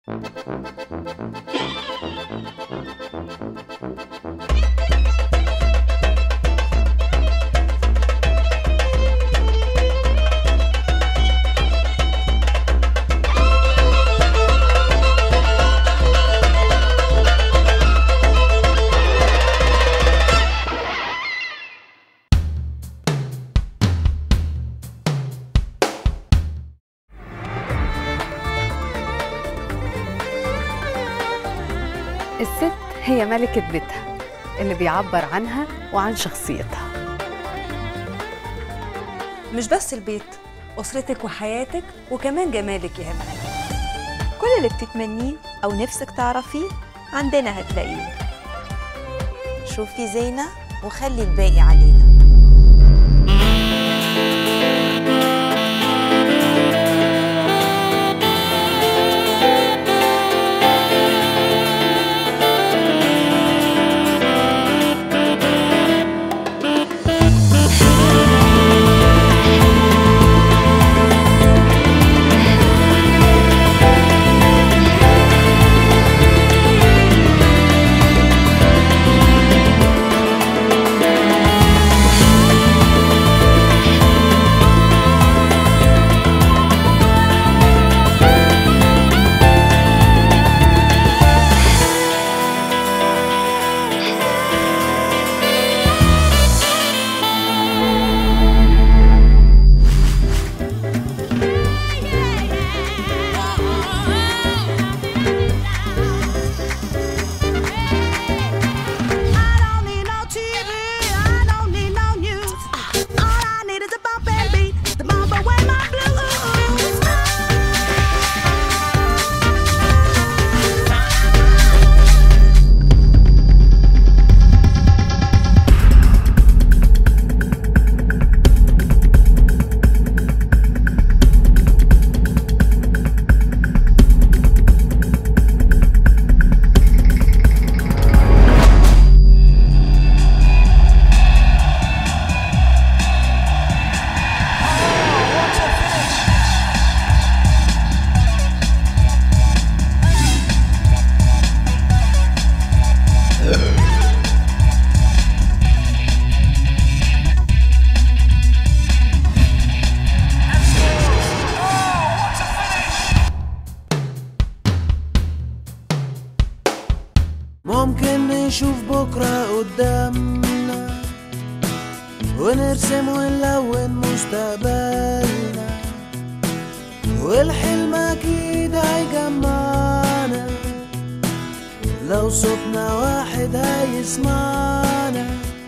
الست هي ملكة بيتها اللي بيعبر عنها وعن شخصيتها مش بس البيت أسرتك وحياتك وكمان جمالك يهمك كل اللي بتتمنيه أو نفسك تعرفيه عندنا هتلاقيه شوفي زينة وخلي الباقي علينا I don't need no TV, I don't need no news. All I need is a bump and beat, the bump away my blues. ممكن نشوف بكرة قدامنا ونرسم ونلون مستقبلنا والحلم أكيد هيجمعنا لو صوتنا واحد هيسمعنا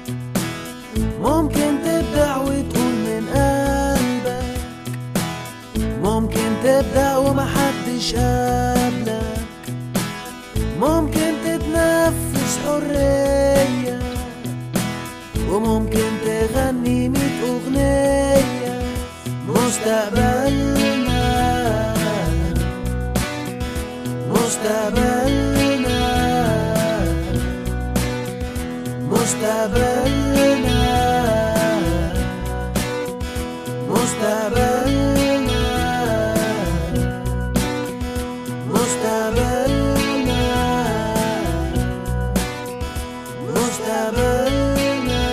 ممكن تبدع وتقول من قلبك ممكن تبدأ ومحدش قبلك ممكن تتنفس حرية وممكن تغني ميت أغنية مستقبلنا مستقبلنا مستقبلنا مستقبلنا مستقبلنا مستقبلنا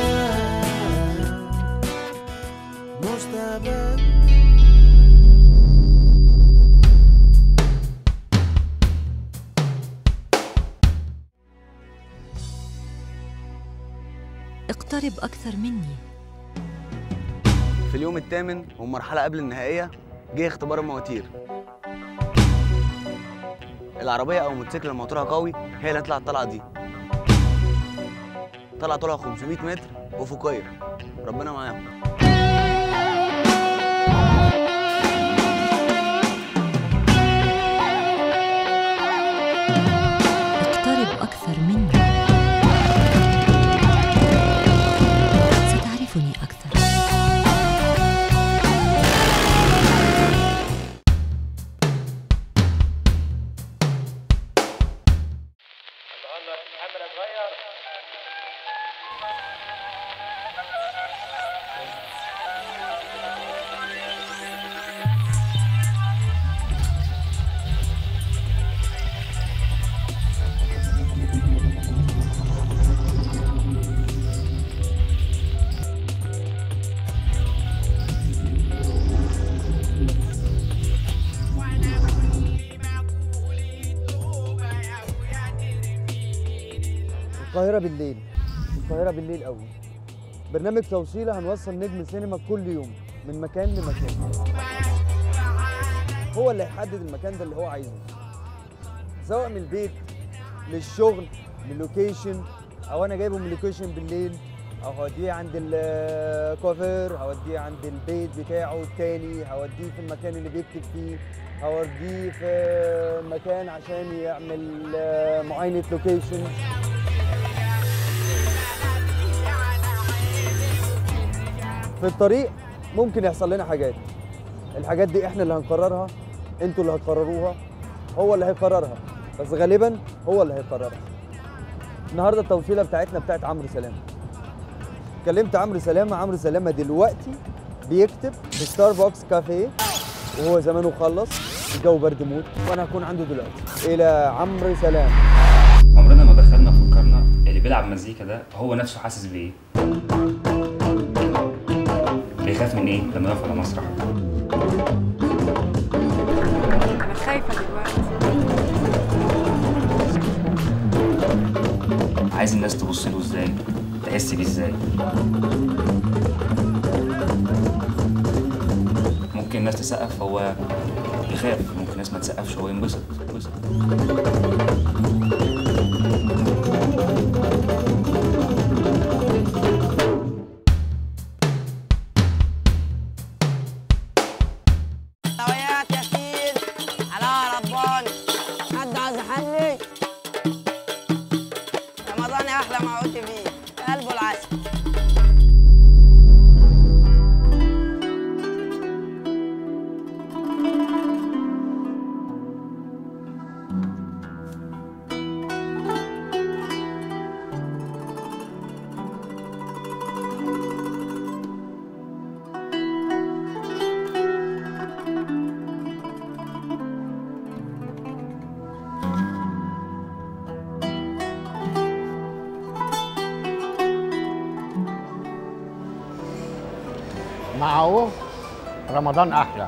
مستقبلنا اقترب أكثر مني في اليوم الثامن والمرحلة قبل النهائية جه اختبار المواتير العربية أو الموتوسيكل اللي موتورها قوي هي اللي هتطلع الطلعة دي طلع طولها 500 متر أفقية ربنا معاهم اقترب أكثر مني ستعرفني أكثر القاهرة بالليل القاهرة بالليل قوي برنامج توصيلة هنوصل نجم سينما كل يوم من مكان لمكان هو اللي هيحدد المكان ده اللي هو عايزه سواء من البيت للشغل للوكيشن او انا جايبه من اللوكيشن بالليل او هوديه عند الكوافير هوديه عند البيت بتاعه التاني هوديه في المكان اللي بيكتب فيه هوديه في مكان عشان يعمل آه، معاينة لوكيشن في الطريق ممكن يحصل لنا حاجات الحاجات دي احنا اللي هنقررها انتوا اللي هتقرروها هو اللي هيقررها بس غالبا هو اللي هيقررها النهارده التوصيله بتاعتنا بتاعت عمرو سلامه كلمت عمرو سلامه عمرو سلامه دلوقتي بيكتب في ستاربكس كافيه وهو زمانه خلص الجو برد موت وانا هكون عنده دلوقتي الى عمرو سلامه عمرنا ما دخلنا فكرنا اللي بيلعب مزيكا ده هو نفسه حاسس بايه بيخاف من ايه لما يقف على مسرح انا خايفه دلوقتي عايز الناس تبص له ازاي تحس بيه ازاي ممكن الناس تسقف هو يخاف ممكن الناس ما تسقفش هو ينبسط ينبسط حلويات يا سيد على ربان حد عايز يحلي رمضان يا احلى ما عدت فيه قلبه العسل معه رمضان احلى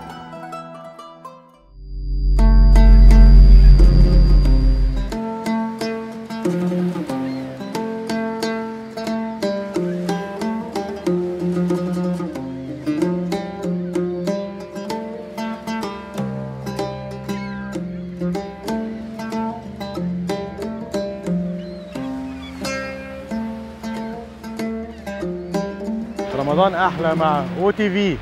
رمضان احلى مع او تي في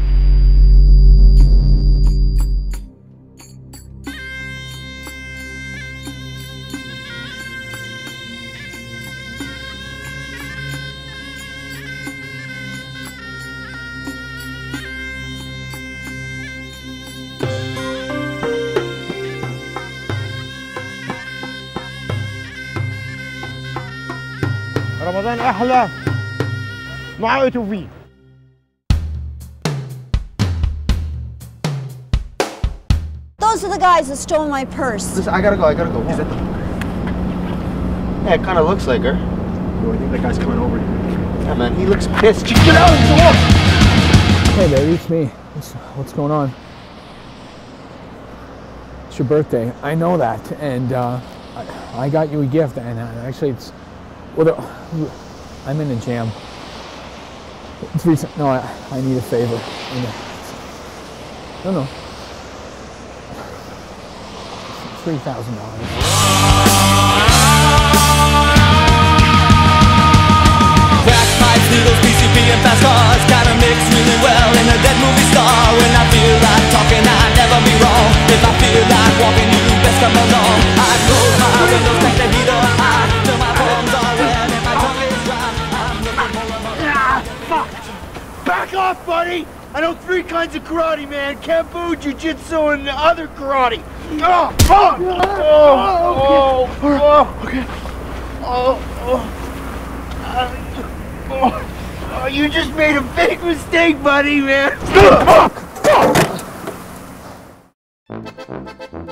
رمضان احلى مع او تي في Those are the guys that stole my purse. Listen, I gotta go. I gotta go. Is that the... Yeah, it kind of looks like her. Yo, I think that guy's coming over. Yeah, man, he looks pissed. Just get out! Get out! Hey, baby, it's me. What's, what's going on? It's your birthday. I know that, and uh, I, I got you a gift, and uh, actually, it's well, the, I'm in a jam. It's recent. No, I, I need a favor. I know. No, no. Three thousand dollars. Crack pipes, needles, PCP, and fast cars Kinda mix really well in a dead movie star When I feel like talking, I'd never be wrong If I feel like walking, you best come along I close my windows, take the heat on high Till my palms are red and my tongue is dry I'm looking for a Ah, fuck! Back off, buddy! I know three kinds of karate, man. Kempo, Jiu-Jitsu, and the other karate. Oh, fuck! Oh, oh, oh, okay. Oh, oh. Uh, oh. Oh, you just made a big mistake, buddy, man. Fuck! Fuck!